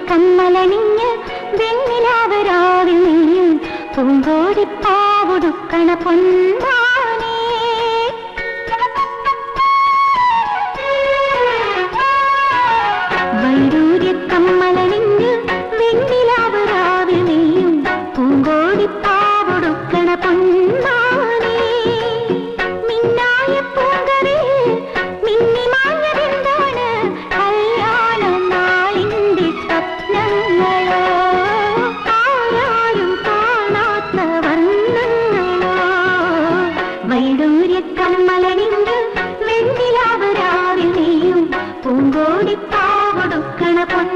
കമ്മലണിഞ്ഞ് വെണ്ണിലാവരാവിൽ നീയും പൂങ്കോടിപ്പാവുടുക്കണ പൊന്താനേ വൈഡൂര്യ കമ്മലണിഞ്ഞ് വെണ്ണിലാവരാവിൽ നീയും പൂങ്കോടിപ്പാവുടുക്കണ പൊന്താനേ മിന്നായ പൂങ്കറിൽ മിന്നിമാഞ്ഞതെന്താണ് കല്യാണ നാളിന്റെ സ്വപ്നങ്ങളോ ആരാരും കാണാത്ത വർണ്ണങ്ങളോ വൈഡൂര്യ കമ്മലണിഞ്ഞ് വെണ്ണിലാവരാവിൽ നീയും പൂങ്കോടിപ്പാവൊടുക്കണ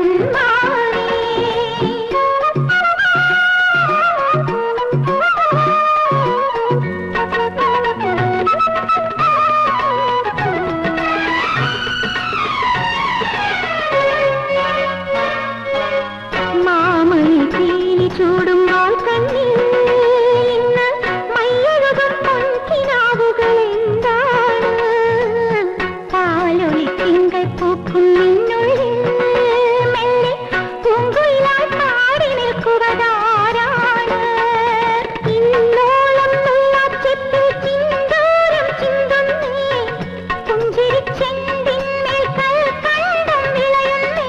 മാമണി തീനി ചൂടുമ്പോൾ കണ്ണിൽ ഇന്ന് മയ്യഴുകും പൊൻകിനാവുകൾ എന്താണ് പാലൊളി തിങ്കൾ പൂക്കും നിന്നുള്ളിൽ മെല്ലെ പൂങ്കുയിലായി പാടി നിൽക്കുവതാരാണ് ഇന്നോളം നുള്ളാച്ചെപ്പിൽ ചിന്തൂരം ചിന്തുന്നേ പുഞ്ചിരിച്ചെണ്ടിന്മേൽ കൽക്കണ്ടം വിളയുന്നേ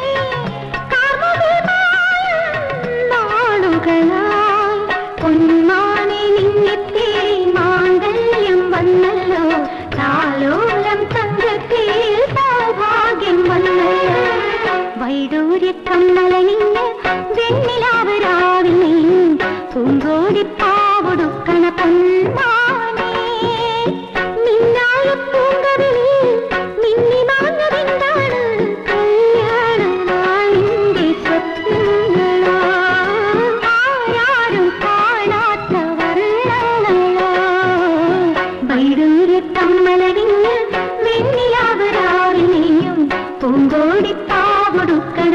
നാളുകളായി പൊന്മാനെ നിന്നെത്തേ മാംഗല്യം വന്നല്ലോ താലോലം തങ്കത്തിൽ സൗഭാഗ്യം വന്നല്ലോ വൈഡൂര്യ കമ്മലണിഞ്ഞ് വെണ്ണിലാവരാവിൽ നീ പൂങ്കോടിപ്പാവൊടുക്കണ പൊന്മാനേ നിന്നായ പൂങ്കവിളിൽ മിന്നി മാഞ്ഞതെന്താണ് കല്യാണ നാളിന്റെ സ്വപ്നങ്ങളോ ആരാരും കാണാത്ത വർണ്ണങ്ങളോ വൈഡൂര്യ കമ്മലരിഞ്ഞ് വെണ്ണിലാവരാവിൽ നീയും പൂങ്കോടിപ്പാവൊടുക്കണ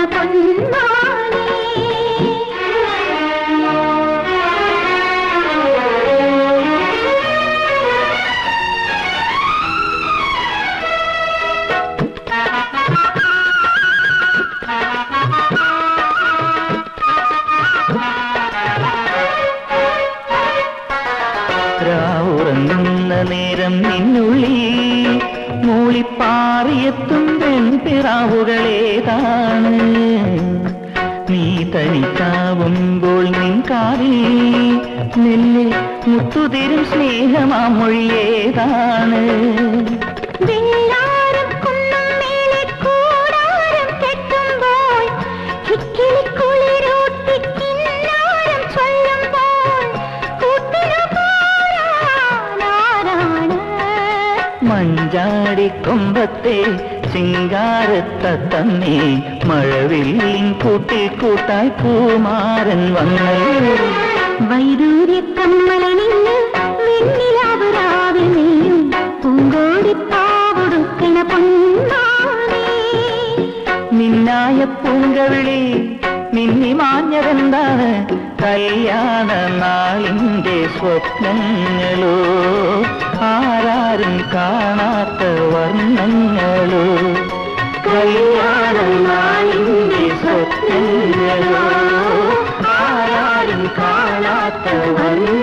പൊന്മാനേ രാവുറങ്ങുന്ന നേരം നിന്നുള്ളി മൂളിപ്പാറിയെത്തും പെൺപിറാവുകളേതാണ് നീ തനിക്കാവുമ്പോൾ നിൻ കാറിൽ നെല്ല് മുത്തുതിരും സ്നേഹമാ മൊഴിയേതാണ് വെള്ളാരം കുന്നും മേലെ കൂടാരം കെട്ടുമ്പോൾ കിക്കിളിക്കുളിരൂട്ടി കിന്നാരം ചൊല്ലുമ്പോൾ കൂട്ടിനു പോരാനാരാണ് മഞ്ചാടി കൊമ്പത്തെ ചിങ്കാരത്തത്തമ്മേ മഴവില്ലിൻ കൂട്ടിൽ കൂട്ടായി പൂമാരൻ വന്നല്ലോ വൈദൂര്യ കമ്മലണിഞ്ഞ് വെണ്ണിലാവരാവിൽ നീയും പൂങ്കോടിപ്പാവൊടുക്കണ പൊന്മാനേ നിന്നായ പൂങ്കവിളി മിന്നി മാഞ്ഞതെന്താണ് കല്യാണ നാളിന്റെ സ്വപ്നങ്ങളോ ആരാരും കാണാത്ത വർണ്ണങ്ങളോ കല്യാണ നാളിന്റെ സ്വപ്നങ്ങളോ ആരാരും കാണാത്ത വർണ്ണ